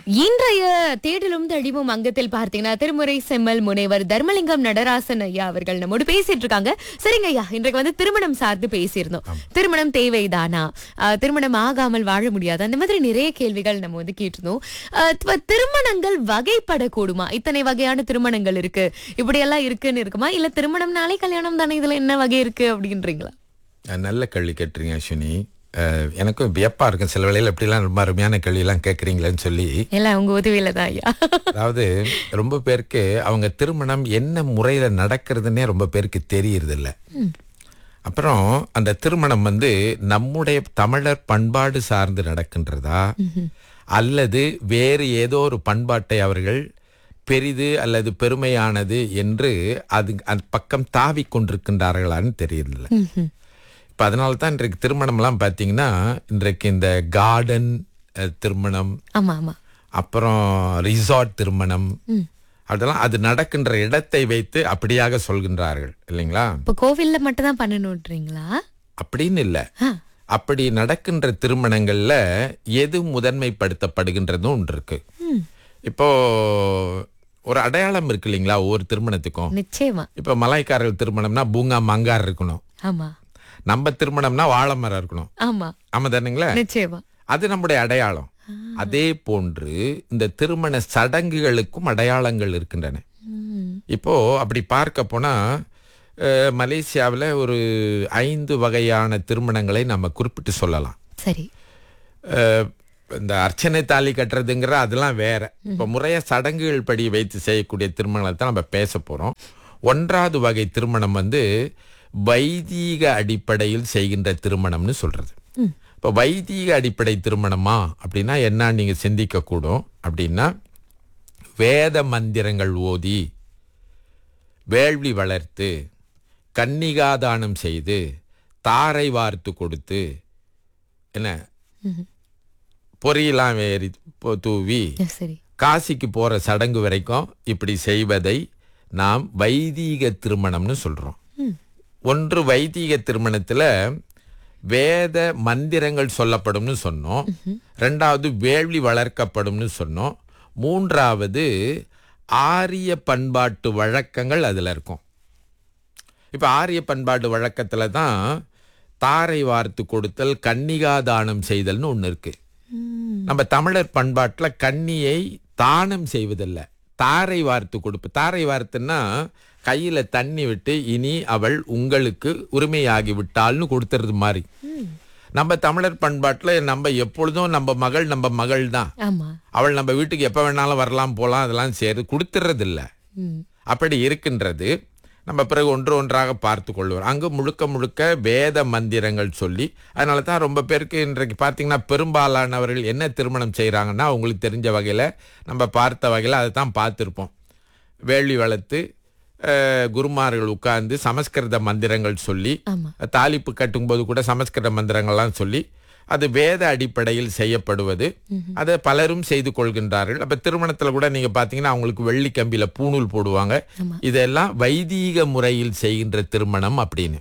இன்றைய தேடலும் தழிவும் அங்கத்தில் பார்த்தீங்கன்னா திருமுறை செம்மல் முனைவர் தர்மலிங்கம் நடராசன் ஐயா அவர்கள் நம்மோடு பேசிட்டு இருக்காங்க சரிங்க ஐயா இன்றைக்கு வந்து திருமணம் சார்ந்து பேசியிருந்தோம் திருமணம் தேவைதானா ஆஹ், திருமணம் ஆகாமல் வாழ முடியாது அந்த மாதிரி நிறைய கேள்விகள் நம்ம வந்து கேட்டிருந்தோம் ஆஹ், இப்ப திருமணங்கள் வகைப்படக்கூடுமா இத்தனை வகையான திருமணங்கள் இருக்கு இப்படி எல்லாம் இருக்குன்னு இருக்குமா இல்ல திருமணம்னாலே கல்யாணம் தானே இதுல என்ன வகை இருக்கு அப்படின்றீங்களா அஹ் நல்ல கேள்வி கேட்டுறீங்க அஸ்வினி அஹ் எனக்கும் வியப்பா இருக்கும் சில வேளையில் எப்படிலாம் ரொம்ப அருமையான கேள்வியெல்லாம் கேட்குறீங்களேன்னு சொல்லி எல்லாம் உங்க உதவியில தான் ஐயா அதாவது ரொம்ப பேருக்கு அவங்க திருமணம் என்ன முறையில் நடக்கிறதுனே ரொம்ப பேருக்கு தெரியறதில்ல அப்புறம் அந்த திருமணம் வந்து நம்முடைய தமிழர் பண்பாடு சார்ந்து நடக்கின்றதா அல்லது வேறு ஏதோ ஒரு பண்பாட்டை அவர்கள் பெரிது அல்லது பெருமையானது என்று அது அந்த பக்கம் தாவி கொண்டிருக்கின்றார்களான்னு தெரியறதில்ல இப்போ அதனால தான் இன்றைக்கு திருமணம்லாம் பார்த்தீங்கன்னா இன்றைக்கு இந்த கார்டன் திருமணம் ஆமா ஆமா அப்புறம் ரிசார்ட் திருமணம் அதெல்லாம் அது நடக்கின்ற இடத்தை வைத்து அப்படியாக சொல்கின்றார்கள் இல்லைங்களா இப்ப கோவில்ல மட்டும் தான் பண்ணணும்ன்றீங்களா அப்படின்னு இல்லை ஆ. அப்படி நடக்கின்ற திருமணங்கள்ல எது முதன்மைப்படுத்தப்படுகின்றதும் ஒன்று இருக்கு இப்போ ஒரு அடையாளம் இருக்கு இல்லைங்களா ஒவ்வொரு திருமணத்துக்கும் நிச்சயமா இப்போ மலாய்க்காரர்கள் திருமணம்னா பூங்கா மங்கார் இருக்கணும் ஆமா நம்ம திருமணம்னா வாழை மரம் இருக்கணும் ஆமா ஆமா தானுங்களா நிச்சயமா அது நம்முடைய அடையாளம் அதே போன்று இந்த திருமண சடங்குகளுக்கும் அடையாளங்கள் இருக்கின்றன ம். இப்போ அப்படி பார்க்க போனா அஹ், மலேசியாவுல ஒரு ஐந்து வகையான திருமணங்களை நம்ம குறிப்பிட்டு சொல்லலாம் சரி அஹ், இந்த அர்ச்சனை தாலி கட்டுறதுங்கிற அதெல்லாம் வேற இப்போ முறைய சடங்குகள் படி வைத்து செய்யக்கூடிய திருமணத்தை நம்ம பேச போறோம் ஒன்றாவது வகை திருமணம் வந்து வைதீக அடிப்படையில் செய்கின்ற திருமணம்னு சொல்றது இப்போ வைதீக அடிப்படை திருமணமா அப்படின்னா என்ன நீங்க சிந்திக்க கூடும் அப்படின்னா வேத மந்திரங்கள் ஓதி வேள்வி வளர்த்து கன்னிகாதானம் செய்து தாரை வார்த்து கொடுத்து என்ன பொரியெல்லாம் ஏறி பொ- தூவி சரி காசிக்கு போற சடங்கு வரைக்கும் இப்படி செய்வதை நாம் வைதீக திருமணம்னு சொல்றோம் ஒன்று வைதீக திருமணத்துல வேத மந்திரங்கள் சொல்லப்படும்னு சொன்னோம் ரெண்டாவது வேள்வி வளர்க்கப்படும்னு சொன்னோம் மூன்றாவது ஆரிய பண்பாட்டு வழக்கங்கள் அதுல இருக்கும் இப்ப ஆரிய பண்பாட்டு வழக்கத்துல தான் தாரை வார்த்து கொடுத்தல் கன்னிகா தானம் செய்தல்னு ஒண்ணு இருக்கு நம்ம தமிழர் பண்பாட்டுல கன்னியை தானம் செய்வதில்ல தாரை வார்த்து கொடுப்பு தாரை வார்த்துன்னா கையில தண்ணி விட்டு இனி அவள் உங்களுக்கு உரிமையாகி விட்டாள்னு கொடுத்துறது மாதிரி நம்ம தமிழர் பண்பாட்டுல நம்ம எப்பொழுதும் நம்ம மகள் நம்ம மகள் தான் ஆமா அவள் நம்ம வீட்டுக்கு எப்ப வேணாலும் வரலாம் போலாம் அதெல்லாம் சேரு கொடுத்துறது இல்ல ம். அப்படி இருக்கின்றது நம்ம பிறகு ஒன்று ஒன்றாக பார்த்து கொள்வோம் அங்கு முழுக்க முழுக்க வேத மந்திரங்கள் சொல்லி அதனால தான் ரொம்ப பேருக்கு இன்றைக்கு பார்த்தீங்கன்னா பெரும்பாலானவர்கள் என்ன திருமணம் செய்கிறாங்கன்னா அவங்களுக்கு தெரிஞ்ச வகையில் நம்ம பார்த்த வகையில் அதை தான் பார்த்துருப்போம் வேள்வி வளர்த்து அஹ், குருமார்கள் உட்கார்ந்து சமஸ்கிருத மந்திரங்கள் சொல்லி ஆமா தாலிப்பு கட்டும்போது கூட சமஸ்கிருத மந்திரங்கள்லாம் சொல்லி அது வேத அடிப்படையில் செய்யப்படுவது அதை பலரும் செய்து கொள்கின்றார்கள் அப்ப திருமணத்துல கூட நீங்க பாத்தீங்கன்னா அவங்களுக்கு வெள்ளி கம்பியில பூணூல் போடுவாங்க இதெல்லாம் வைதீக முறையில் செய்கின்ற திருமணம் அப்படின்னு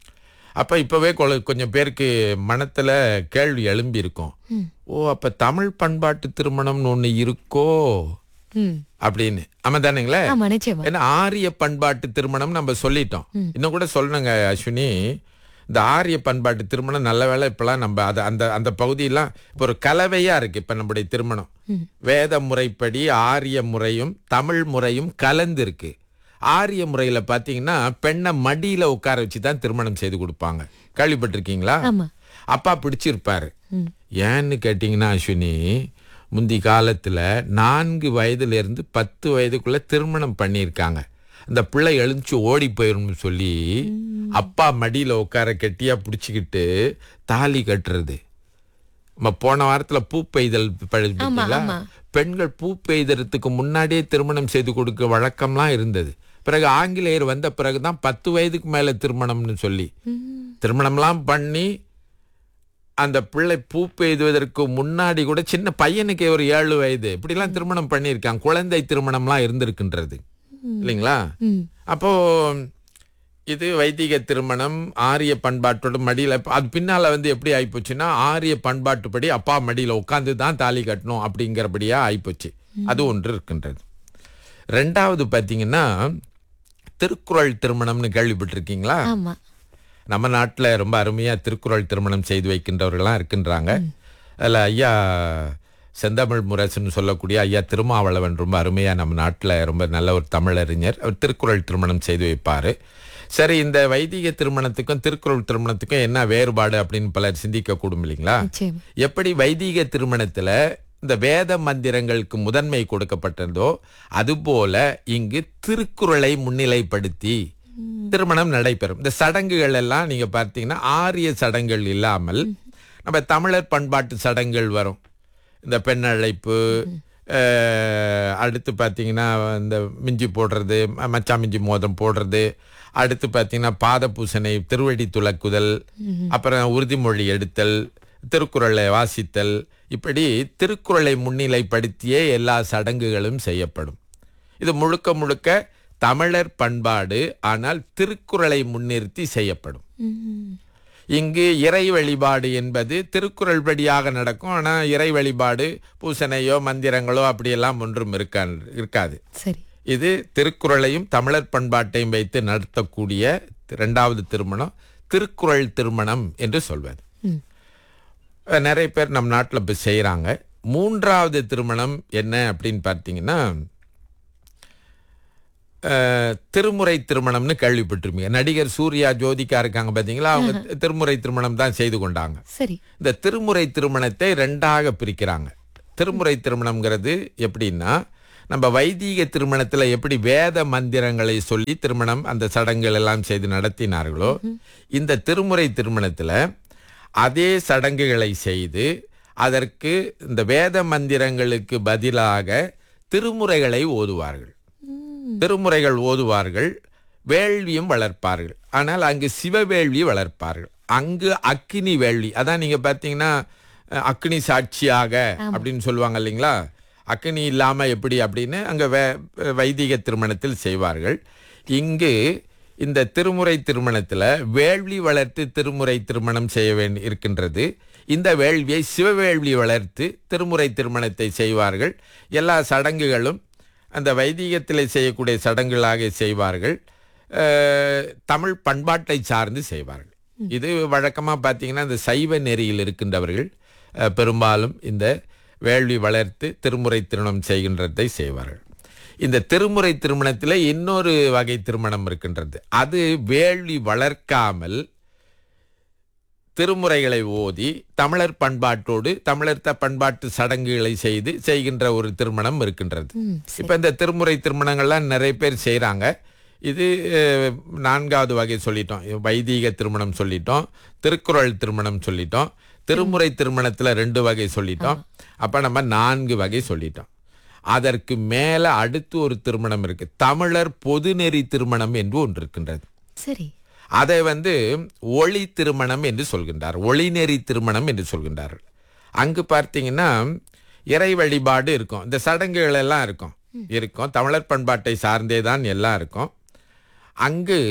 அப்ப இப்பவே கொல- கொஞ்சம் பேருக்கு மனத்துல கேள்வி எழும்பி இருக்கும் ஓ அப்ப தமிழ் பண்பாட்டு திருமணம்னு ஒண்ணு இருக்கோ ம். அப்படின்னு ஆமா தானுங்களே ஆமா நிச்சயமா ஏன்னா ஆரிய பண்பாட்டு திருமணம் நம்ம சொல்லிட்டோம் இன்னும் கூட சொல்லணுங்க அஸ்வினி இந்த ஆரிய பண்பாட்டு திருமணம் நல்ல வேளை இப்பெல்லாம் நம்ம அது அந்த அந்த பகுதியெல்லாம் இப்போ ஒரு கலவையா இருக்கு இப்ப நம்முடைய திருமணம் வேத முறைப்படி ஆரிய முறையும் தமிழ் முறையும் கலந்து இருக்கு ஆரிய முறையில பாத்தீங்கன்னா பெண்ணை மடியில உட்கார வச்சு தான் திருமணம் செய்து கொடுப்பாங்க கேள்விப்பட்டிருக்கீங்களா ஆமா அப்பா பிடிச்சிருப்பாரு ஏன்னு கேட்டீங்கன்னா அஸ்வினி முந்தி காலத்துல நான்கு வயதுல இருந்து பத்து வயதுக்குள்ள திருமணம் பண்ணியிருக்காங்க அந்த பிள்ளை எழுந்துச்சு ஓடி போயிடும்னு சொல்லி அப்பா மடியில உட்கார கெட்டியா பிடிச்சிக்கிட்டு தாலி கட்டுறது நம்ம போன வாரத்துல பூ பெய்தல் படிச்சீங்களா பெண்கள் பூ பெய்தறதுக்கு முன்னாடியே திருமணம் செய்து கொடுக்க வழக்கம்லாம் இருந்தது பிறகு ஆங்கிலேயர் வந்த பிறகுதான் பத்து வயதுக்கு மேல திருமணம்னு சொல்லி திருமணம்லாம் பண்ணி அந்த பிள்ளை பூ பெய்துவதற்கு முன்னாடி கூட சின்ன பையனுக்கு ஒரு ஏழு வயது இப்படிலாம் திருமணம் பண்ணியிருக்காங்க குழந்தை திருமணம்லாம் இருந்திருக்கின்றது இல்லைங்களா ம். அப்போ இது வைதிக திருமணம் ஆரிய பண்பாட்டோட மடியில அது பின்னால வந்து எப்படி ஆயிப்போச்சுன்னா ஆரிய பண்பாட்டுப்படி அப்பா மடியில உட்காந்து தான் தாலி கட்டணும் அப்படிங்கிறபடியா ஆயிப்போச்சு அது ஒன்று இருக்கின்றது ரெண்டாவது பார்த்தீங்கன்னா திருக்குறள் திருமணம்னு கேள்விப்பட்டிருக்கீங்களா ஆமா நம்ம நாட்டில் ரொம்ப அருமையாக திருக்குறள் திருமணம் செய்து வைக்கின்றவர்கள்லாம் இருக்கின்றாங்க அதில் ஐயா செந்தமிழ் முரசுன்னு சொல்லக்கூடிய ஐயா திருமாவளவன் ரொம்ப அருமையாக நம்ம நாட்டில் ரொம்ப நல்ல ஒரு தமிழறிஞர் அவர் திருக்குறள் திருமணம் செய்து வைப்பார் சரி இந்த வைதிக திருமணத்துக்கும் திருக்குறள் திருமணத்துக்கும் என்ன வேறுபாடு அப்படின்னு பலர் சிந்திக்க கூடும் இல்லைங்களா நிச்சயம் எப்படி வைதிக திருமணத்துல இந்த வேத மந்திரங்களுக்கு முதன்மை கொடுக்கப்பட்டதோ அதுபோல இங்கு திருக்குறளை முன்னிலைப்படுத்தி திருமணம் நடைபெறும் இந்த சடங்குகள் எல்லாம் நீங்க பார்த்தீங்கன்னா ஆரிய சடங்குகள் இல்லாமல் நம்ம தமிழர் பண்பாட்டு சடங்குகள் வரும் இந்த பெண் அழைப்பு அஹ், அடுத்து பார்த்தீங்கன்னா இந்த மிஞ்சி போடுறது ம- மச்சா மிஞ்சி மோதிரம் போடுறது அடுத்து பார்த்தீங்கன்னா பாத பூசணை திருவடி துலக்குதல் அப்புறம் உறுதிமொழி எடுத்தல் திருக்குறளை வாசித்தல் இப்படி திருக்குறளை முன்னிலைப்படுத்தியே எல்லா சடங்குகளும் செய்யப்படும் இது முழுக்க முழுக்க தமிழர் பண்பாடு ஆனால் திருக்குறளை முன்னிறுத்தி செய்யப்படும் ம். இங்கு இறை வழிபாடு என்பது திருக்குறள் படியாக நடக்கும் ஆனால் இறை வழிபாடு பூசணையோ மந்திரங்களோ அப்படியெல்லாம் ஒன்றும் இருக்கா இருக்காது சரி இது திருக்குறளையும் தமிழர் பண்பாட்டையும் வைத்து நடத்தக்கூடிய இரண்டாவது திருமணம் திருக்குறள் திருமணம் என்று சொல்வது ம். அஹ் நிறைய பேர் நம் நாட்டில் இப்போ செய்கிறாங்க மூன்றாவது திருமணம் என்ன அப்படின்னு பார்த்தீங்கன்னா அஹ், திருமுறை திருமணம்னு கேள்விப்பட்டிருப்பீங்க நடிகர் சூர்யா ஜோதிகா இருக்காங்க பார்த்தீங்களா அவங்க திருமுறை திருமணம் தான் செய்து கொண்டாங்க சரி இந்த திருமுறை திருமணத்தை ரெண்டாக பிரிக்கிறாங்க திருமுறை திருமணம்ங்கிறது எப்படின்னா நம்ம வைதீக திருமணத்துல எப்படி வேத மந்திரங்களை சொல்லி திருமணம் அந்த சடங்குகள் எல்லாம் செய்து நடத்தினார்களோ இந்த திருமுறை திருமணத்துல அதே சடங்குகளை செய்து அதற்கு இந்த வேத மந்திரங்களுக்கு பதிலாக திருமுறைகளை ஓதுவார்கள் திருமுறைகள் ஓதுவார்கள் வேள்வியும் வளர்ப்பார்கள் ஆனால் அங்கு சிவவேள்வி வளர்ப்பார்கள் அங்கு அக்கினி வேள்வி அதான் நீங்க பார்த்தீங்கன்னா அஹ், அக்கினி சாட்சியாக அப்படின்னு சொல்லுவாங்க இல்லைங்களா அக்கினி இல்லாம எப்படி அப்படின்னு அங்க வே வைதிக திருமணத்தில் செய்வார்கள் இங்கு இந்த திருமுறை திருமணத்துல வேள்வி வளர்த்து திருமுறை திருமணம் செய்ய வேண்டி இருக்கின்றது இந்த வேள்வியை சிவவேள்வி வளர்த்து திருமுறை திருமணத்தை செய்வார்கள் எல்லா சடங்குகளும் அந்த வைதிகத்தில் செய்யக்கூடிய சடங்குகளாக செய்வார்கள் அஹ், தமிழ் பண்பாட்டை சார்ந்து செய்வார்கள் இது வழக்கமாக பார்த்தீங்கன்னா இந்த சைவ நெறியில் இருக்கின்றவர்கள் அஹ், பெரும்பாலும் இந்த வேள்வி வளர்த்து திருமுறை திருமணம் செய்கின்றதை செய்வார்கள் இந்த திருமுறை திருமணத்தில் இன்னொரு வகை திருமணம் இருக்கின்றது அது வேள்வி வளர்க்காமல் திருமுறைகளை ஓதி தமிழர் பண்பாட்டோடு தமிழர் த- பண்பாட்டு சடங்குகளை செய்து செய்கின்ற ஒரு திருமணம் இருக்கின்றது ம், இப்போ இந்த திருமுறை திருமணங்கள்லாம் நிறைய பேர் செய்கிறாங்க இது அஹ், நான்காவது வகை சொல்லிட்டோம் வைதீக திருமணம் சொல்லிட்டோம் திருக்குறள் திருமணம் சொல்லிட்டோம் திருமுறை திருமணத்தில் ரெண்டு வகை சொல்லிட்டோம் அப்போ நம்ம நான்கு வகை சொல்லிட்டோம் அதற்கு மேலே அடுத்து ஒரு திருமணம் இருக்கு தமிழர் பொதுநெறி திருமணம் என்று ஒன்று இருக்கின்றது சரி அதை வந்து ஒளி திருமணம் என்று சொல்கின்றார் ஒளிநெறி திருமணம் என்று சொல்கின்றார்கள் அங்கு பார்த்தீங்கன்னா இறை வழிபாடு இருக்கும் இந்த சடங்குகள் எல்லாம் இருக்கும் இருக்கும் தமிழர் பண்பாட்டை சார்ந்தே தான் எல்லாம் இருக்கும் அங்கு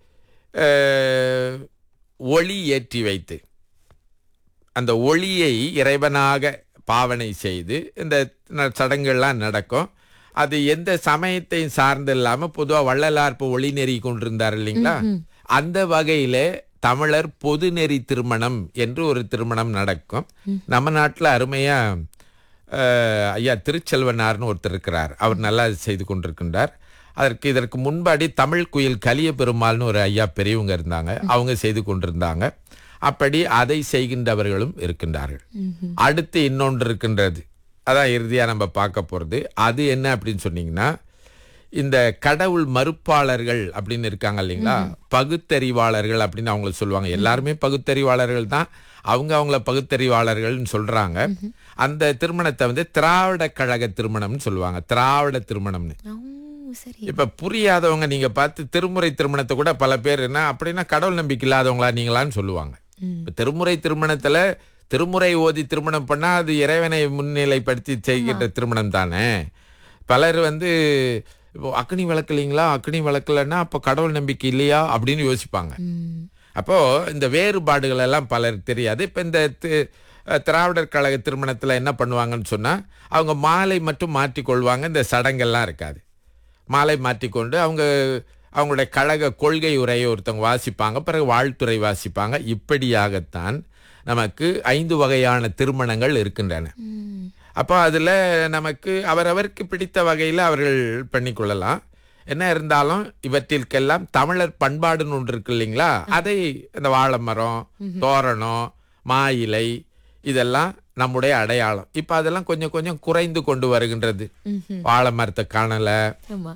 அஹ், ஒளி ஏற்றி வைத்து அந்த ஒளியை இறைவனாக பாவனை செய்து இந்த ந- சடங்குகள்லாம் நடக்கும் அது எந்த சமயத்தையும் சார்ந்து இல்லாம பொதுவா வள்ளலார் இப்போ ஒளி நெறி கொண்டிருந்தார் இல்லைங்களா அந்த வகையில தமிழர் பொது நெறி திருமணம் என்று ஒரு திருமணம் நடக்கும் நம்ம நாட்டுல அருமையா அஹ், ஐயா திருச்செல்வனார்னு ஒருத்தர் இருக்கிறார் அவர் நல்லா செய்து கொண்டிருக்கின்றார் அதற்கு இதற்கு முன்பாடி தமிழ் குயில் கலிய பெருமாள்னு ஒரு ஐயா பெரியவங்க இருந்தாங்க அவங்க செய்து கொண்டிருந்தாங்க அப்படி அதை செய்கின்றவர்களும் இருக்கின்றார்கள் அடுத்து இன்னொன்று இருக்கின்றது அதான் இறுதியா நம்ம பார்க்க போறது அது என்ன அப்படின்னு சொன்னீங்கன்னா இந்த கடவுள் மறுப்பாளர்கள் அப்படின்னு இருக்காங்க இல்லைங்களா பகுத்தறிவாளர்கள் அப்படின்னு அவங்கள சொல்லுவாங்க எல்லாருமே பகுத்தறிவாளர்கள் தான் அவங்க அவங்கள பகுத்தறிவாளர்கள்னு சொல்றாங்க அந்த திருமணத்தை வந்து திராவிட கழக திருமணம்னு சொல்லுவாங்க திராவிட திருமணம்னு ஓ சரி இப்ப புரியாதவங்க நீங்க பார்த்து திருமுறை திருமணத்தை கூட பல பேர் என்ன அப்படின்னா கடவுள் நம்பிக்கை இல்லாதவங்களா நீங்களான்னு சொல்லுவாங்க இப்ப திருமுறை திருமணத்துல திருமுறை ஓதி திருமணம் பண்ணா அது இறைவனை முன்னிலைப்படுத்தி செய்கின்ற திருமணம் தானே பலர் வந்து இப்போ அக்னி விளக்கலீங்களா அக்னி விளக்கலன்னா அப்போ கடவுள் நம்பிக்கை இல்லையா அப்படின்னு யோசிப்பாங்க ம். அப்போ இந்த வேறுபாடுகள் எல்லாம் பலருக்கு தெரியாது இப்போ இந்த தி- அஹ் திராவிடர் கழக திருமணத்தில் என்ன பண்ணுவாங்கன்னு சொன்னால் அவங்க மாலை மட்டும் மாற்றிக்கொள்வாங்க இந்த சடங்கெல்லாம் இருக்காது மாலை மாற்றிக்கொண்டு அவங்க அவங்களுடைய கழக கொள்கை உரையை ஒருத்தவங்க வாசிப்பாங்க பிறகு வாழ்த்துறை வாசிப்பாங்க இப்படியாகத்தான் நமக்கு ஐந்து வகையான திருமணங்கள் இருக்கின்றன ம். அப்போ அதில் நமக்கு அவரவருக்கு பிடித்த வகையில் அவர்கள் பண்ணிக்கொள்ளலாம் என்ன இருந்தாலும் இவற்றிற்கெல்லாம் தமிழர் பண்பாடுன்னு ஒன்று இருக்கு இல்லைங்களா அதை இந்த வாழை மரம் தோரணம் மா இலை இதெல்லாம் நம்முடைய அடையாளம் இப்போ அதெல்லாம் கொஞ்சம் கொஞ்சம் குறைந்து கொண்டு வருகின்றது ம்ஹும். வாழை மரத்தை காணலை ஆமா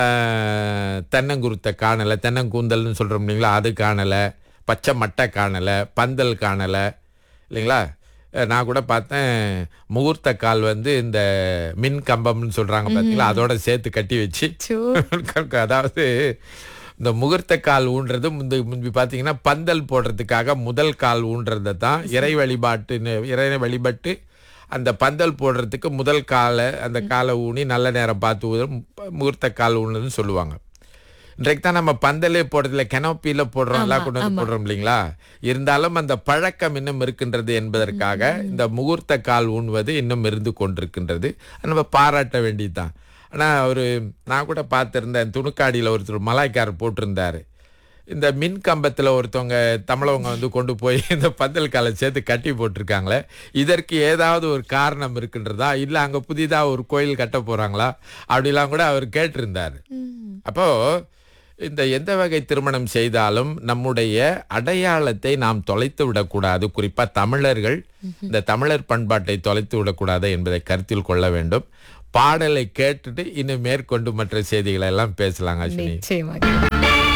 ஆஹ், தென்னங்குருத்தை காணலை தென்னங்கூந்தல்னு சொல்கிறோம் இல்லைங்களா அது காணலை பச்சை மட்டை காணலை பந்தல் காணலை இல்லைங்களா அஹ், நான் கூட பார்த்தேன் முகூர்த்த கால் வந்து இந்த மின் கம்பம்னு சொல்கிறாங்க பார்த்தீங்களா அதோட சேர்த்து கட்டி வச்சு சோ. அதாவது இந்த முகூர்த்த கால் ஊன்றது முந்தி முந்தி பார்த்தீங்கன்னா பந்தல் போடுறதுக்காக முதல் கால் ஊன்றதை தான் இறை வழிபாட்டுன்னு இறை வழிபட்டு அந்த பந்தல் போடுறதுக்கு முதல் காலை அந்த காலை ஊனி நல்ல நேரம் பார்த்து ஊத முகூர்த்த கால் ஊனுன்னு சொல்லுவாங்க இன்றைக்கு தான் நம்ம பந்தலே போடுறதுல கெனோப்பியில் போடுறோம் எல்லாம் கொண்டு வந்து போடுறோம் இல்லைங்களா இருந்தாலும் அந்த பழக்கம் இன்னும் இருக்கின்றது என்பதற்காக இந்த முகூர்த்த கால் ஊன்வது இன்னும் இருந்து கொண்டிருக்கின்றது அது நம்ம பாராட்ட வேண்டியதுதான் ஆனால் ஒரு நான் கூட பார்த்துருந்தேன் துணுக்காடியில் ஒருத்தர் மலாய்க்காரர் போட்டிருந்தாரு இந்த மின் கம்பத்தில் ஒருத்தவங்க தமிழவங்க வந்து கொண்டு போய் இந்த பந்தல் காலை சேர்த்து கட்டி போட்டிருக்காங்களே இதற்கு ஏதாவது ஒரு காரணம் இருக்கின்றதா இல்லை அங்கே புதிதாக ஒரு கோயில் கட்ட போகிறாங்களா அப்படிலாம் கூட அவர் கேட்டிருந்தார் ம். அப்போ இந்த எந்த வகை திருமணம் செய்தாலும் நம்முடைய அடையாளத்தை நாம் தொலைத்து விடக்கூடாது குறிப்பா தமிழர்கள் இந்த தமிழர் பண்பாட்டை தொலைத்து விடக்கூடாது என்பதை கருத்தில் கொள்ள வேண்டும் பாடலை கேட்டுட்டு இன்னும் மேற்கொண்டு மற்ற செய்திகளை எல்லாம் பேசலாங்க அஸ்வினி நிச்சயமாக